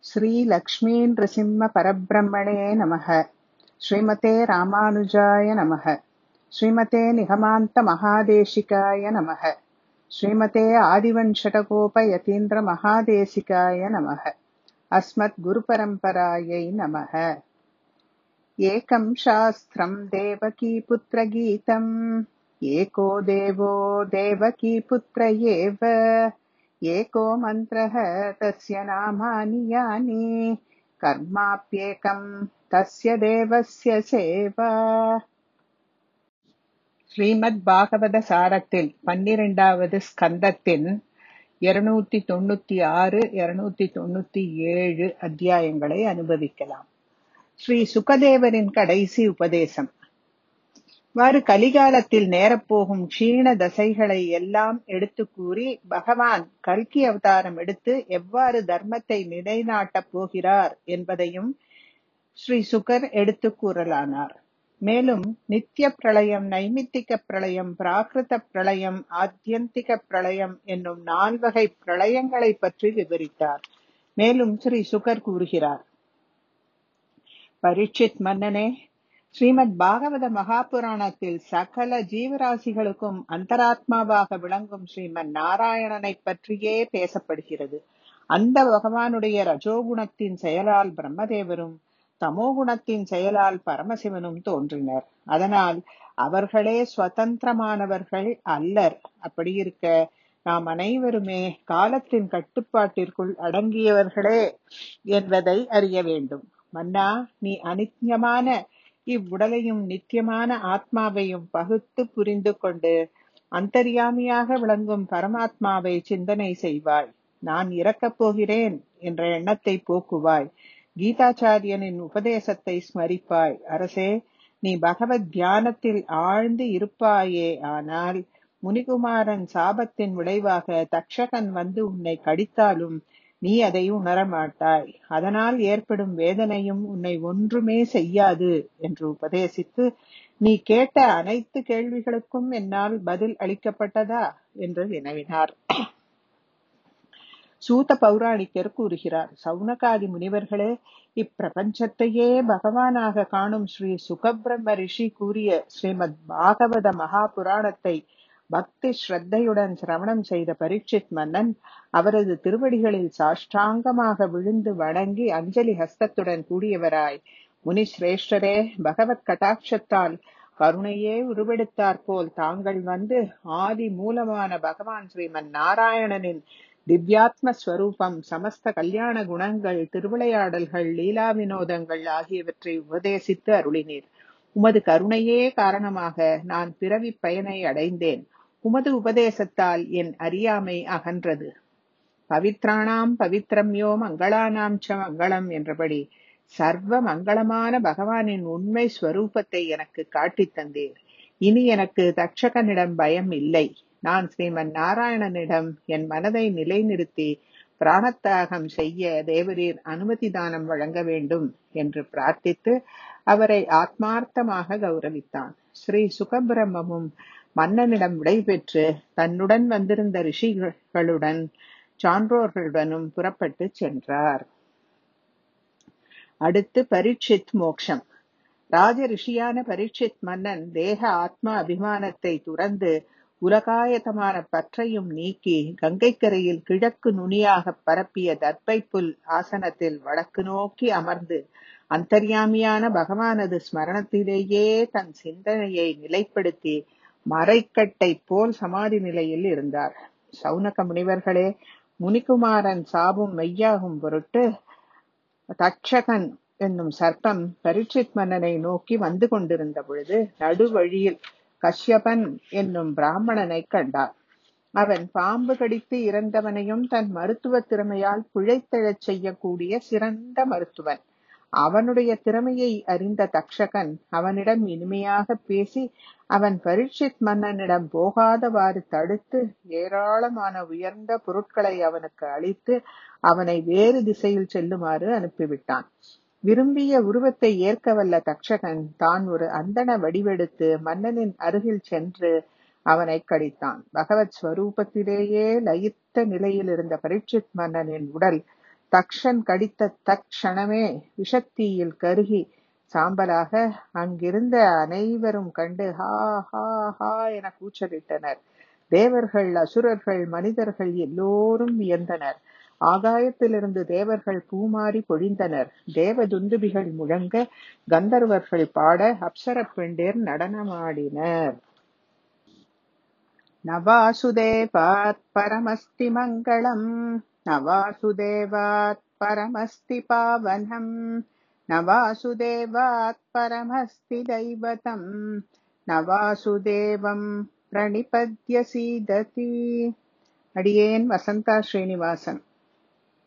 श्रीलक्ष्मीनृसिंहपरब्रह्मणे नमः श्रीमते रामानुजाय नमः श्रीमते निगमान्तमहादेशिकाय नमः श्रीमते आदिवञ्शटकोपयतीन्द्रमहादेशिकाय नमः अस्मद्गुरुपरम्परायै नमः एकं शास्त्रम् देवकीपुत्रगीतम् एको देवो देवकीपुत्र एव एको मन्त्रः तस्य नामानि यानि कर्माप्येकम् तस्य தேவஸ்ய சேவா ஸ்ரீமத் பாகவத சாரத்தில் பன்னிரெண்டாவது ஸ்கந்தத்தின் இருநூத்தி தொண்ணூத்தி ஆறு இருநூத்தி தொண்ணூத்தி ஏழு அத்தியாயங்களை அனுபவிக்கலாம் ஸ்ரீ சுகதேவரின் கடைசி உபதேசம் வாறு கலிகாலத்தில் நேரப்போகும் க்ஷீண தசைகளை எல்லாம் எடுத்து கூறி பகவான் கல்கி அவதாரம் எடுத்து எவ்வாறு தர்மத்தை நிலைநாட்டப் போகிறார் என்பதையும் ஸ்ரீ சுகர் எடுத்து கூறலானார் மேலும் நித்திய பிரளயம் நைமித்திக பிரளயம் பிராகிருத பிரளயம் ஆத்தியந்திக பிரளயம் என்னும் நால்வகை பிரளயங்களை பற்றி விவரித்தார் மேலும் ஸ்ரீ சுகர் கூறுகிறார் பரீட்சித் மன்னனே ஸ்ரீமத் பாகவத மகாபுராணத்தில் சகல ஜீவராசிகளுக்கும் அந்தராத்மாவாக விளங்கும் ஸ்ரீமன் நாராயணனை பற்றியே பேசப்படுகிறது அந்த பகவானுடைய ரஜோகுணத்தின் செயலால் பிரம்மதேவரும் தமோகுணத்தின் செயலால் பரமசிவனும் தோன்றினர் அதனால் அவர்களே சுதந்திரமானவர்கள் அல்லர் அப்படி இருக்க நாம் அனைவருமே காலத்தின் கட்டுப்பாட்டிற்குள் அடங்கியவர்களே என்பதை அறிய வேண்டும் மன்னா நீ அனித்யமான இவ்வுடலையும் நித்தியமான ஆத்மாவையும் பகுத்து புரிந்து கொண்டு அந்தர்யாமியாக விளங்கும் பரமாத்மாவை சிந்தனை செய்வாய் நான் இறக்கப் போகிறேன் என்ற எண்ணத்தை போக்குவாய் கீதாச்சாரியனின் உபதேசத்தை ஸ்மரிப்பாய் அரசே நீ பகவத் தியானத்தில் ஆழ்ந்து இருப்பாயே ஆனால் முனிகுமாரன் சாபத்தின் விளைவாக தக்ஷகன் வந்து உன்னை கடித்தாலும் நீ அதை உணரமாட்டாய் அதனால் ஏற்படும் வேதனையும் உன்னை ஒன்றுமே செய்யாது என்று உபதேசித்து நீ கேட்ட அனைத்து கேள்விகளுக்கும் என்னால் பதில் அளிக்கப்பட்டதா என்று வினவினார் சூத பௌராணிக்கர் கூறுகிறார் சவுனகாதி முனிவர்களே இப்பிரபஞ்சத்தையே பகவானாக காணும் ஸ்ரீ சுகபிரம்ம ரிஷி கூறிய ஸ்ரீமத் பாகவத மகா புராணத்தை பக்தி ஸ்ரத்தையுடன் சிரவணம் செய்த பரீட்சித் மன்னன் அவரது திருவடிகளில் சாஷ்டாங்கமாக விழுந்து வணங்கி அஞ்சலி ஹஸ்தத்துடன் கூடியவராய் முனி சிரேஷ்டரே பகவத் கட்டாட்சத்தால் கருணையே உருவெடுத்தாற் போல் தாங்கள் வந்து ஆதி மூலமான பகவான் ஸ்ரீமன் நாராயணனின் திவ்யாத்ம ஸ்வரூபம் சமஸ்த கல்யாண குணங்கள் திருவிளையாடல்கள் லீலா வினோதங்கள் ஆகியவற்றை உபதேசித்து அருளினீர் உமது கருணையே காரணமாக நான் பிறவி பயனை அடைந்தேன் உமது உபதேசத்தால் என் அறியாமை அகன்றது பவித்ராணாம் பவித்ரம்யோ மங்களானாம் ச மங்களம் என்றபடி சர்வ மங்களமான பகவானின் உண்மை ஸ்வரூபத்தை எனக்கு காட்டித் தந்தீர் இனி எனக்கு தட்சகனிடம் பயம் இல்லை நான் ஸ்ரீமன் நாராயணனிடம் என் மனதை நிலைநிறுத்தி பிராணத்தியாகம் செய்ய தேவரீர் அனுமதி தானம் வழங்க வேண்டும் என்று பிரார்த்தித்து அவரை ஆத்மார்த்தமாக கௌரவித்தான் ஸ்ரீ சுகபிரம்மமும் மன்னனிடம் விடைபெற்று தன்னுடன் வந்திருந்த ரிஷிகளுடன் சான்றோர்களுடனும் புறப்பட்டு சென்றார் அடுத்து பரீட்சித் மோக்ஷம் ராஜ ரிஷியான பரீட்சித் மன்னன் தேக ஆத்மா அபிமானத்தை துறந்து உலகாயத்தமான பற்றையும் நீக்கி கங்கைக்கரையில் கிழக்கு நுனியாக பரப்பிய தர்ப்பை புல் ஆசனத்தில் வடக்கு நோக்கி அமர்ந்து அந்தர்யாமியான பகவானது ஸ்மரணத்திலேயே தன் சிந்தனையை நிலைப்படுத்தி மறைக்கட்டை போல் சமாதி நிலையில் இருந்தார் சவுனக முனிவர்களே முனிகுமாரன் சாபும் மெய்யாகும் பொருட்டு தட்சகன் என்னும் சர்ப்பம் பரீட்சித் மன்னனை நோக்கி வந்து கொண்டிருந்த பொழுது நடுவழியில் கஷ்யபன் என்னும் பிராமணனை கண்டார் அவன் பாம்பு கடித்து இறந்தவனையும் தன் மருத்துவ திறமையால் பிழைத்தெழச் செய்யக்கூடிய சிறந்த மருத்துவன் அவனுடைய திறமையை அறிந்த தக்ஷகன் அவனிடம் இனிமையாக பேசி அவன் பரீட்சித் மன்னனிடம் போகாதவாறு தடுத்து ஏராளமான உயர்ந்த பொருட்களை அவனுக்கு அளித்து அவனை வேறு திசையில் செல்லுமாறு அனுப்பிவிட்டான் விரும்பிய உருவத்தை ஏற்க வல்ல தக்ஷகன் தான் ஒரு அந்தன வடிவெடுத்து மன்னனின் அருகில் சென்று அவனை கடித்தான் பகவத் ஸ்வரூபத்திலேயே லயித்த நிலையில் இருந்த பரீட்சித் மன்னனின் உடல் தக்ஷன் கடித்த தக்ஷணமே விஷத்தீயில் கருகி சாம்பலாக அங்கிருந்த அனைவரும் கண்டு ஹா ஹா ஹா என கூச்சலிட்டனர் தேவர்கள் அசுரர்கள் மனிதர்கள் எல்லோரும் வியந்தனர் ஆகாயத்திலிருந்து தேவர்கள் பூமாரி பொழிந்தனர் தேவ துந்துபிகள் முழங்க கந்தர்வர்கள் பாட அப்சர பெண்டேர் நடனமாடினர் நவாசுதேவாத் பரமஸ்தி மங்களம் நவாசுதேவாத் பரமஸ்தி பாவனம் நவாசுதேவாத் பரமஸ்தி தைவதம் நவாசுதேவம் பிரணிபத்ய சீததி அடியேன் வசந்தா ஸ்ரீனிவாசன்